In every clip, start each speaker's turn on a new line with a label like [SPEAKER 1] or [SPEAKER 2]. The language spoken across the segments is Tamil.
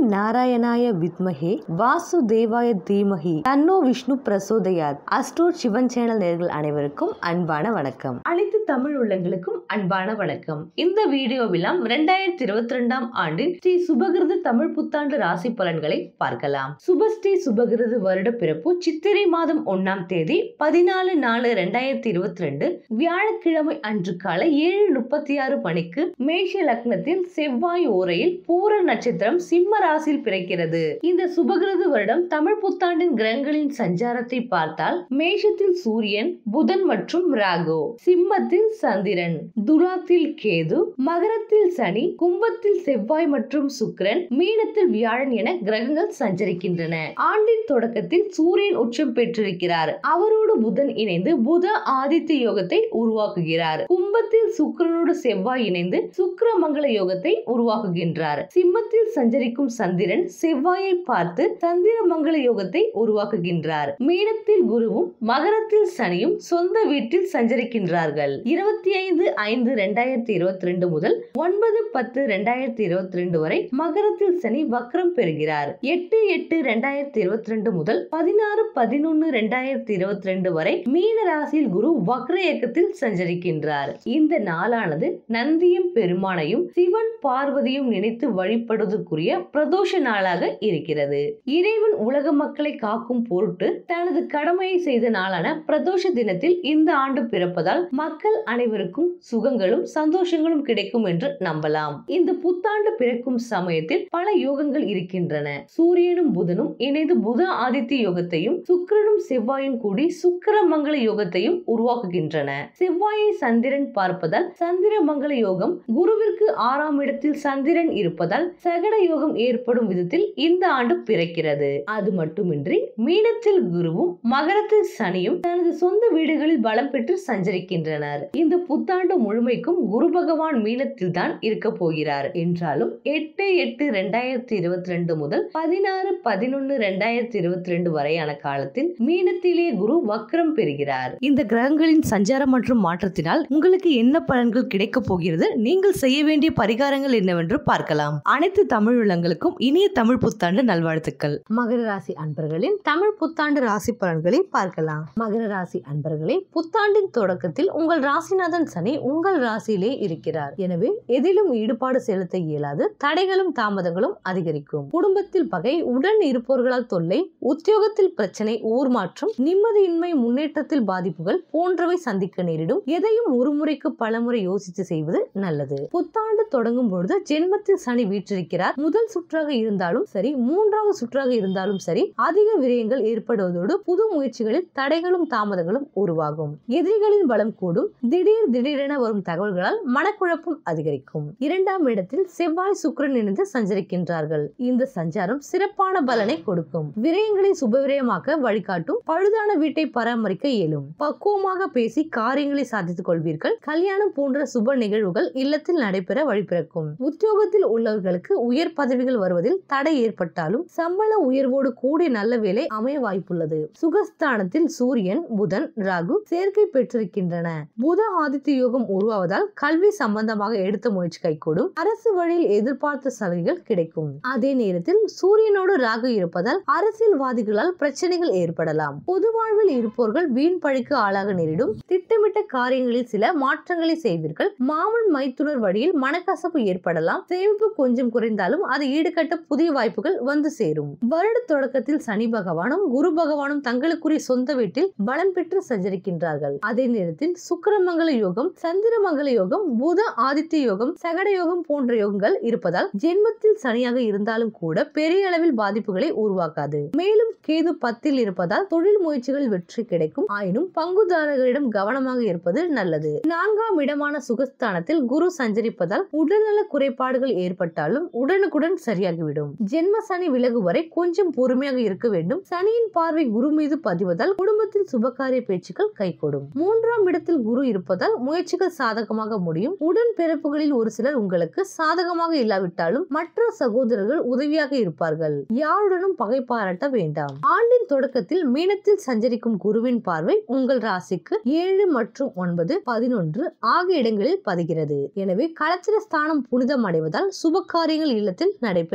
[SPEAKER 1] நாராயணாய வித்மஹே வாசுதேவாய தீமஹி தன்னோ விஷ்ணு பிரசோதயாத் அஸ்ட்ரோட் சிவன் சேனல் நேர்கள் அனைவருக்கும் அன்பான வணக்கம் அனைத்து தமிழ் உள்ளங்களுக்கும் அன்பான வணக்கம் இந்த வீடியோவிலாம் இரண்டாயிரத்தி இருபத்தி ரெண்டாம் ஆண்டின் ஸ்ரீ சுபகிருது தமிழ் புத்தாண்டு ராசி பலன்களை பார்க்கலாம் சுபஸ்ரீ சுபகிருது வருட பிறப்பு சித்திரை மாதம் ஒன்னாம் தேதி பதினாலு நாலு ரெண்டாயிரத்தி இருபத்தி ரெண்டு வியாழக்கிழமை அன்று காலை ஏழு முப்பத்தி ஆறு மணிக்கு மேஷ லக்னத்தில் செவ்வாய் ஓரையில் பூர நட்சத்திரம் சிம்ம ராசியில் பிறக்கிறது இந்த சுபகிருது வருடம் தமிழ் புத்தாண்டின் கிரகங்களின் சஞ்சாரத்தை பார்த்தால் மேஷத்தில் சூரியன் புதன் மற்றும் ராகு சிம்மத்தில் சந்திரன் துலாத்தில் கேது மகரத்தில் சனி கும்பத்தில் செவ்வாய் மற்றும் சுக்கிரன் மீனத்தில் வியாழன் என கிரகங்கள் சஞ்சரிக்கின்றன ஆண்டின் தொடக்கத்தில் சூரியன் உச்சம் பெற்றிருக்கிறார் அவரோடு புதன் இணைந்து புத ஆதித்ய யோகத்தை உருவாக்குகிறார் கும்பத்தில் சுக்கிரனோடு செவ்வாய் இணைந்து சுக்கிர மங்கள யோகத்தை உருவாக்குகின்றார் சிம்மத்தில் சஞ்சரிக்கும் சந்திரன் செவ்வாயை பார்த்து சந்திர மங்கள யோகத்தை உருவாக்குகின்றார் மீனத்தில் குருவும் மகரத்தில் சனியும் சொந்த வீட்டில் சஞ்சரிக்கின்றார்கள் இருபத்தி ஐந்து ஐந்து ரெண்டாயிரத்தி இருபத்தி ரெண்டு முதல் ஒன்பது பத்து ரெண்டாயிரத்தி இருபத்தி ரெண்டு வரை மகரத்தில் சனி வக்ரம் பெறுகிறார் எட்டு எட்டு ரெண்டாயிரத்தி இருபத்தி ரெண்டு முதல் பதினாறு பதினொன்னு ரெண்டாயிரத்தி இருபத்தி ரெண்டு வரை மீன ராசியில் குரு வக்ர இயக்கத்தில் சஞ்சரிக்கின்றார் இந்த நாளானது நந்தியும் பெருமானையும் சிவன் பார்வதியும் நினைத்து வழிபடுவதற்குரிய பிரதோஷ நாளாக இருக்கிறது இறைவன் உலக மக்களை காக்கும் பொருட்டு தனது கடமையை செய்த நாளான பிரதோஷ தினத்தில் இந்த ஆண்டு பிறப்பதால் மக்கள் அனைவருக்கும் சுகங்களும் சந்தோஷங்களும் கிடைக்கும் என்று நம்பலாம் இந்த புத்தாண்டு பிறக்கும் சமயத்தில் பல யோகங்கள் இருக்கின்றன சூரியனும் புதனும் இணைந்து புத ஆதித்ய யோகத்தையும் சுக்கிரனும் செவ்வாயும் கூடி சுக்கிர மங்கள யோகத்தையும் உருவாக்குகின்றன செவ்வாயை சந்திரன் பார்ப்பதால் சந்திர மங்கள யோகம் குருவிற்கு ஆறாம் இடத்தில் சந்திரன் இருப்பதால் சகட யோகம் ஏற்படும் விதத்தில் இந்த ஆண்டு பிறக்கிறது அது மட்டுமின்றி மீனத்தில் குருவும் மகரத்தில் சனியும் தனது சொந்த வீடுகளில் பலம் பெற்று சஞ்சரிக்கின்றனர் இந்த புத்தாண்டு முழுமைக்கும் குரு பகவான் மீனத்தில் தான் இருக்க போகிறார் என்றாலும் எட்டு எட்டு ரெண்டாயிரத்தி இருபத்தி ரெண்டு முதல் பதினாறு பதினொன்னு ரெண்டாயிரத்தி இருபத்தி ரெண்டு வரையான காலத்தில் மீனத்திலே குரு வக்ரம் பெறுகிறார் இந்த கிரகங்களின் சஞ்சாரம் மற்றும் மாற்றத்தினால் உங்களுக்கு என்ன பலன்கள் கிடைக்க போகிறது நீங்கள் செய்ய வேண்டிய பரிகாரங்கள் என்னவென்று பார்க்கலாம் அனைத்து தமிழ் உள்ளங்களுக்கும் இனிய தமிழ் புத்தாண்டு நல்வாழ்த்துக்கள் மகர ராசி அன்பர்களின் தமிழ் புத்தாண்டு ராசி பலன்களை பார்க்கலாம் மகர ராசி அன்பர்களே புத்தாண்டின் தொடக்கத்தில் உங்கள் ராசிநாதன் சனி உங்கள் ராசியிலே இருக்கிறார் எனவே எதிலும் ஈடுபாடு செலுத்த இயலாது தடைகளும் தாமதங்களும் அதிகரிக்கும் குடும்பத்தில் பகை உடன் இருப்பவர்களால் தொல்லை உத்தியோகத்தில் பிரச்சனை ஊர் மாற்றம் நிம்மதியின்மை முன்னேற்றத்தில் பாதிப்புகள் போன்றவை சந்திக்க நேரிடும் எதையும் ஒரு முறைக்கு பலமுறை யோசித்து செய்வது நல்லது புத்தாண்டு தொடங்கும் பொழுது ஜென்மத்தில் சனி வீற்றிருக்கிறார் முதல் சுற்றாக இருந்தாலும் சரி மூன்றாவது சுற்றாக இருந்தாலும் சரி அதிக விரயங்கள் ஏற்படுவதோடு புது முயற்சிகளில் தடைகளும் தாமதங்களும் உருவாகும் எதிரிகளின் பலம் கூடும் திடீர் திடீரென வரும் தகவல்களால் மனக்குழப்பம் அதிகரிக்கும் இரண்டாம் இடத்தில் செவ்வாய் சுக்கிரன் இணைந்து சஞ்சரிக்கின்றார்கள் இந்த சஞ்சாரம் சிறப்பான பலனை கொடுக்கும் விரயங்களை சுபவிரயமாக்க வழிகாட்டும் பழுதான வீட்டை பராமரிக்க இயலும் பக்குவமாக பேசி காரியங்களை சாதித்துக் கொள்வீர்கள் கல்யாணம் போன்ற சுப நிகழ்வுகள் இல்லத்தில் நடைபெற வழிபிறக்கும் உத்தியோகத்தில் உள்ளவர்களுக்கு உயர் பதவிகள் வருவதில் தடை ஏற்பட்டாலும் சம்பள உயர்வோடு கூடிய நல்ல வேலை அமைய வாய்ப்புள்ளது சுகஸ்தானத்தில் சூரியன் புதன் ராகு சேர்க்கை பெற்றிருக்கின்றன புத ஆதித்ய யோகம் உருவாவதால் கல்வி சம்பந்தமாக எடுத்த முயற்சி கைகூடும் அரசு வழியில் எதிர்பார்த்த சலுகைகள் கிடைக்கும் அதே நேரத்தில் சூரியனோடு ராகு இருப்பதால் அரசியல்வாதிகளால் பிரச்சனைகள் ஏற்படலாம் பொது வாழ்வில் இருப்பவர்கள் வீண் பழிக்கு ஆளாக நேரிடும் திட்டமிட்ட காரியங்களில் சில மாற்றங்களை செய்வீர்கள் மாமன் மைத்துனர் வழியில் மனக்கசப்பு ஏற்படலாம் சேமிப்பு கொஞ்சம் குறைந்தாலும் அதை ஈடுகட்ட புதிய வாய்ப்புகள் வந்து சேரும் வருட தொடக்கத்தில் சனி பகவானும் குரு பகவானும் தங்களுக்குரிய சொந்த வீட்டில் பலம் பெற்று சஞ்சரிக்கின்றார்கள் அதே நேரத்தில் சுக்கரமங்கல யோகம் சந்திரமங்கல யோகம் புத ஆதித்ய யோகம் சகட யோகம் போன்ற யோகங்கள் இருப்பதால் ஜென்மத்தில் சனியாக இருந்தாலும் கூட பெரிய அளவில் பாதிப்புகளை உருவாக்காது மேலும் கேது பத்தில் இருப்பதால் தொழில் முயற்சிகள் வெற்றி கிடைக்கும் ஆயினும் பங்குதாரர்களிடம் கவனமாக இருப்பது நல்லது நான்காம் இடமான சுகஸ்தானத்தில் குரு சஞ்சரிப்பதால் உடல்நல குறைபாடுகள் ஏற்பட்டாலும் உடனுக்குடன் சரியாகிவிடும் ஜென்ம சனி விலகு வரை கொஞ்சம் பொறுமையாக இருக்க வேண்டும் சனியின் பார்வை குரு மீது பதிவதால் குடும்பத்தில் சுபகாரிய பேச்சுக்கள் கைகூடும் மூன்றாம் இடத்தில் குரு இருப்பதால் முயற்சிகள் சாதகமாக முடியும் உடன் பிறப்புகளில் ஒரு சிலர் உங்களுக்கு சாதகமாக இல்லாவிட்டாலும் மற்ற சகோதரர்கள் உதவியாக இருப்பார்கள் யாருடனும் பகை பாராட்ட வேண்டாம் ஆண்டின் தொடக்கத்தில் மீனத்தில் சஞ்சரிக்கும் குருவின் பார்வை உங்கள் ராசிக்கு ஏழு மற்றும் ஒன்பது பதினொன்று ஆகிய இடங்களில் பதிகிறது எனவே களத்திர ஸ்தானம் புனிதம் அடைவதால் சுப காரியங்கள் இல்லத்தில் நடைபெற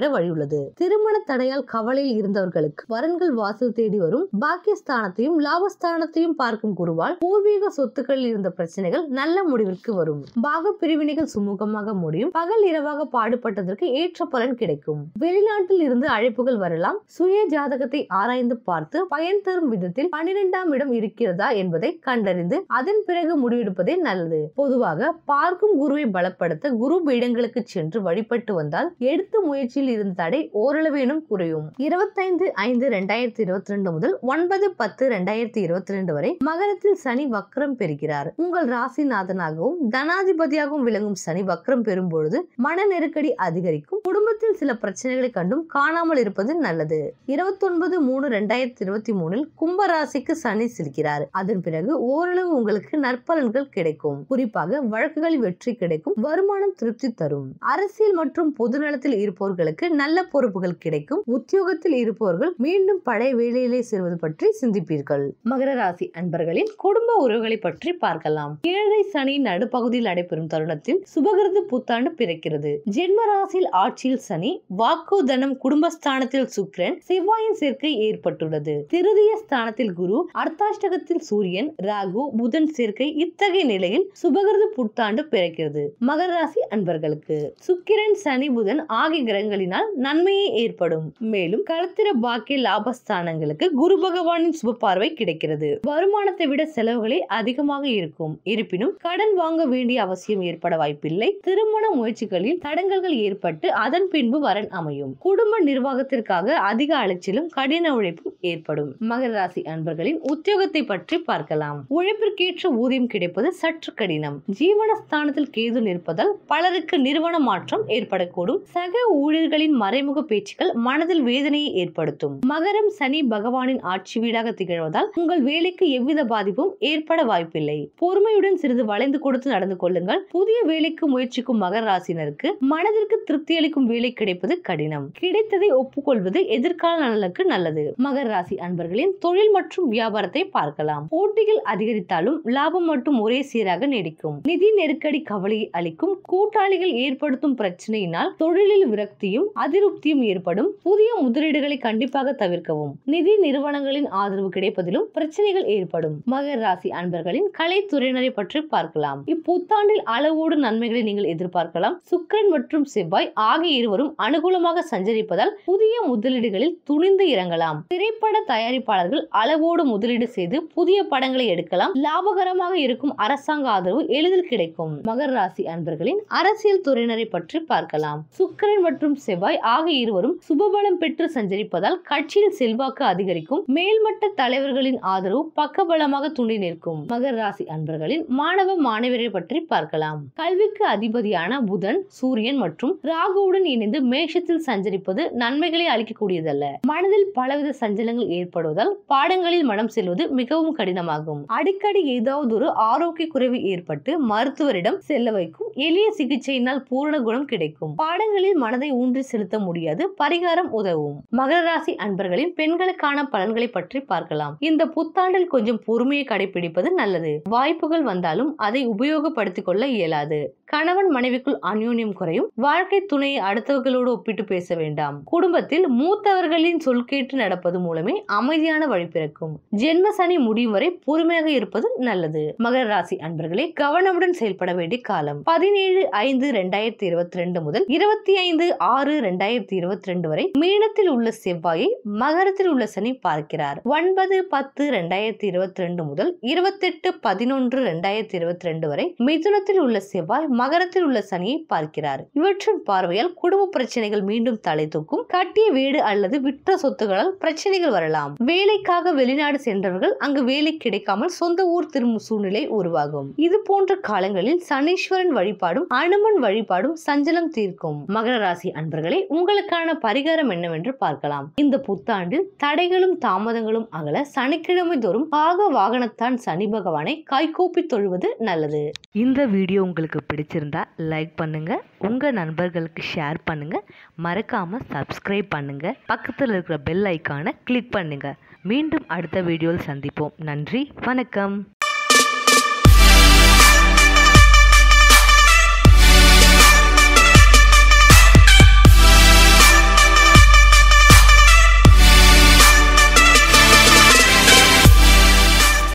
[SPEAKER 1] பெற வழியுள்ளது திருமண தடையால் கவலையில் இருந்தவர்களுக்கு வரன்கள் வாசல் தேடி வரும் பாக்கியஸ்தானத்தையும் லாபஸ்தானத்தையும் பார்க்கும் குருவால் பூர்வீக சொத்துக்களில் இருந்த பிரச்சனைகள் நல்ல முடிவிற்கு வரும் பாக பிரிவினைகள் சுமூகமாக முடியும் பகல் இரவாக பாடுபட்டதற்கு ஏற்ற பலன் கிடைக்கும் வெளிநாட்டில் இருந்து அழைப்புகள் வரலாம் சுய ஜாதகத்தை ஆராய்ந்து பார்த்து பயன் தரும் விதத்தில் பன்னிரெண்டாம் இடம் இருக்கிறதா என்பதை கண்டறிந்து அதன் பிறகு முடிவெடுப்பதே நல்லது பொதுவாக பார்க்கும் குருவை பலப்படுத்த குரு பீடங்களுக்கு சென்று வழிபட்டு வந்தால் எடுத்த முயற்சியில் இருந்த தடை ஓரளவேனும் குறையும் இருபத்தைந்து ஐந்து ரெண்டாயிரத்தி இருபத்தி ரெண்டு முதல் ஒன்பது பத்து ரெண்டாயிரத்தி இருபத்தி ரெண்டு வரை மகரத்தில் சனி வக்ரம் பெறுகிறார் உங்கள் ராசிநாதனாகவும் தனாதிபதியாகவும் விளங்கும் சனி வக்ரம் பெறும் பொழுது மன நெருக்கடி அதிகரிக்கும் குடும்பத்தில் சில பிரச்சனைகளை கண்டும் காணாமல் இருப்பது நல்லது இருபத்தொன்பது மூணு ரெண்டாயிரத்தி இருபத்தி மூணில் கும்ப ராசிக்கு சனி செல்கிறார் அதன் பிறகு ஓரளவு உங்களுக்கு நற்பலன்கள் கிடைக்கும் குறிப்பாக வழக்குகளில் வெற்றி கிடைக்கும் வருமானம் திருப்தி தரும் அரசியல் மற்றும் பொதுநலத்தில் இருப்பவர்களுக்கு நல்ல பொறுப்புகள் கிடைக்கும் உத்தியோகத்தில் இருப்பவர்கள் மீண்டும் பழைய வேலையிலே சேர்வது பற்றி சிந்திப்பீர்கள் மகர ராசி அன்பர்களின் குடும்ப உறவுகளை பற்றி பார்க்கலாம் ஏழை சனி நடுப்பகுதியில் நடைபெறும் தருணத்தில் சுபகிருது புத்தாண்டு பிறக்கிறது ஜென்ம ராசியில் ஆட்சியில் சனி வாக்கு தனம் குடும்பஸ்தானத்தில் சுக்கிரன் செவ்வாயின் சேர்க்கை ஏற்பட்டுள்ளது திருதிய ஸ்தானத்தில் குரு அர்த்தாஷ்டகத்தில் சூரியன் ராகு புதன் சேர்க்கை இத்தகைய நிலையில் சுபகிருது புத்தாண்டு பிறக்கிறது மகர ராசி அன்பர்களுக்கு சுக்கிரன் சனி புதன் ஆகிய கிரகங்களினால் நன்மையே ஏற்படும் மேலும் களத்திர பாக்கிய லாபஸ்தானங்களுக்கு குரு பகவானின் சுப பார்வை கிடைக்கிறது வருமானத்தை விட செலவுகளே அதிகமாக இருக்கும் இருப்பினும் கடன் வாங்க வேண்டிய அவசியம் ஏற்பட வாய்ப்பில்லை திருமண முயற்சிகளில் தடங்கல்கள் ஏற்பட்டு அதன் பின்பு வரன் அமையும் குடும்ப நிர்வாகத்திற்காக அதிக அலைச்சலும் கடின உழைப்பும் ஏற்படும் மகர ராசி அன்பர்களின் உத்தியோகத்தை பற்றி பார்க்கலாம் உழைப்பிற்கேற்ற ஊதியம் கிடைப்பது சற்று கடினம் ஜீவனஸ்தானத்தில் கேது நிற்பதால் பலருக்கு நிறுவன மாற்றம் ஏற்படக்கூடும் சக ஊழியர்களின் மறைமுக பேச்சுக்கள் மனதில் வேதனையை ஏற்படுத்தும் மகரம் சனி பகவானின் ஆட்சி வீடாக திகழ்வதால் உங்கள் வேலைக்கு எவ்வித பாதிப்பும் ஏற்பட வாய்ப்பில்லை பொறுமையுடன் சிறிது வளைந்து கொடுத்து நடந்து கொள்ளுங்கள் புதிய வேலைக்கு முயற்சிக்கும் மகர ராசினருக்கு மனதிற்கு திருப்தி அளிக்கும் வேலை கிடைப்பது கடினம் கிடைத்ததை ஒப்புக்கொள்வது எதிர்கால நலனுக்கு நல்லது மகர ராசி அன்பர்களின் தொழில் மற்றும் வியாபாரத்தை பார்க்கலாம் போட்டிகள் அதிகரித்தாலும் லாபம் மட்டும் ஒரே சீராக நீடிக்கும் நிதி நெருக்கடி கவலையை அளிக்கும் கூட்டாளிகள் ஏற்படுத்தும் பிரச்சனையினால் தொழிலில் விரக்தியும் அதிருப்தியும் ஏற்படும் புதிய முதலீடுகளை கண்டிப்பாக தவிர்க்கவும் நிதி நிறுவனங்களின் ஆதரவு கிடைப்பதிலும் பிரச்சனைகள் ஏற்படும் மகர ராசி அன்பர்களின் கலைத்துறையினரை பற்றி பார்க்கலாம் இப்புத்தாண்டில் அளவோடு நன்மைகளை நீங்கள் எதிர்பார்க்கலாம் சுக்கிரன் மற்றும் செவ்வாய் ஆகிய இருவரும் அனுகூலமாக சஞ்சரிப்பதால் புதிய முதலீடுகளில் துணிந்து இறங்கலாம் திரைப்பட தயாரிப்பாளர்கள் அளவோடு முதலீடு செய்து புதிய படங்களை எடுக்கலாம் லாபகரமாக இருக்கும் அரசாங்க ஆதரவு எளிதில் கிடைக்கும் மகர ராசி அன்பர்களின் அரசியல் துறையினரை பற்றி பார்க்கலாம் சுக்கிரன் மற்றும் செவ்வாய் ஆகிய இருவரும் சுபபலம் பெற்று சஞ்சரிப்பதால் கட்சியில் செல்வாக்கு அதிகரிக்கும் மேல்மட்ட தலைவர்களின் ஆதரவு பக்கபலமாக துணி நிற்கும் மகர ராசி அன்பர்களின் மாணவ மாணவியரை பற்றி பார்க்கலாம் கல்விக்கு அதிபதியான புதன் சூரியன் மற்றும் ராகுவுடன் இணைந்து மேஷத்தில் சஞ்சரிப்பது நன்மைகளை அளிக்கக்கூடியதல்ல மனதில் பலவித சஞ்சலங்கள் ஏற்படுவதால் பாடங்களில் மனம் செல்வது மிகவும் கடினமாகும் அடிக்கடி ஏதாவது ஒரு ஆரோக்கிய குறைவு ஏற்பட்டு மருத்துவரிடம் செல்ல வைக்கும் எளிய சிகிச்சையினால் பூரண குணம் கிடைக்கும் பாடங்களில் மனதை ஊன்றி செலுத்த முடியாது பரிகாரம் உதவும் மகர ராசி அன்பர்களின் பெண்களுக்கான பலன்களை பற்றி பார்க்கலாம் இந்த புத்தாண்டில் கொஞ்சம் பொறுமையை கடைபிடிப்பது நல்லது வாய்ப்புகள் வந்தாலும் அதை உபயோகப்படுத்திக் கொள்ள இயலாது கணவன் மனைவிக்குள் அந்யோன்யம் குறையும் வாழ்க்கை துணையை அடுத்தவர்களோடு ஒப்பிட்டு பேச வேண்டாம் குடும்பத்தில் மூத்தவர்களின் சொல் கேட்டு நடப்பது மூலமே அமைதியான வழி பிறக்கும் ஜென்ம சனி முடியும் வரை பொறுமையாக இருப்பது நல்லது மகர ராசி அன்பர்களே கவனமுடன் செயல்பட வேண்டிய காலம் பதினேழு ஐந்து ரெண்டாயிரத்தி இருபத்தி ரெண்டு முதல் இருபத்தி ஐந்து ஆறு ரெண்டாயிரத்தி இருபத்தி ரெண்டு வரை மீனத்தில் உள்ள செவ்வாயை மகரத்தில் உள்ள சனி பார்க்கிறார் ஒன்பது பத்து ரெண்டாயிரத்தி இருபத்தி ரெண்டு முதல் இருபத்தெட்டு பதினொன்று ரெண்டாயிரத்தி இருபத்தி ரெண்டு வரை மிதுனத்தில் உள்ள செவ்வாய் மகரத்தில் உள்ள சனியை பார்க்கிறார் இவற்றின் பார்வையால் குடும்ப பிரச்சனைகள் மீண்டும் தலை தூக்கும் கட்டிய வீடு அல்லது விற்ற சொத்துகளால் பிரச்சனைகள் வரலாம் வேலைக்காக வெளிநாடு சென்றவர்கள் அங்கு வேலை கிடைக்காமல் சொந்த ஊர் திரும்பும் சூழ்நிலை உருவாகும் இது போன்ற காலங்களில் சனீஸ்வரன் வழிபாடும் அனுமன் வழிபாடும் சஞ்சலம் தீர்க்கும் மகர ராசி அன்பர்களே உங்களுக்கான பரிகாரம் என்னவென்று பார்க்கலாம் இந்த புத்தாண்டில் தடைகளும் தாமதங்களும் அகல சனிக்கிழமை தோறும் பாக வாகனத்தான் சனி பகவானை கைகூப்பி தொழுவது நல்லது
[SPEAKER 2] இந்த வீடியோ உங்களுக்கு பிடிச்சிருந்தா லைக் பண்ணுங்க உங்க நண்பர்களுக்கு ஷேர் பண்ணுங்க மறக்காம சப்ஸ்கிரைப் பண்ணுங்க பக்கத்தில் இருக்கிற பெல் ஐக்கானை கிளிக் பண்ணுங்க மீண்டும் அடுத்த வீடியோவில் சந்திப்போம் நன்றி வணக்கம்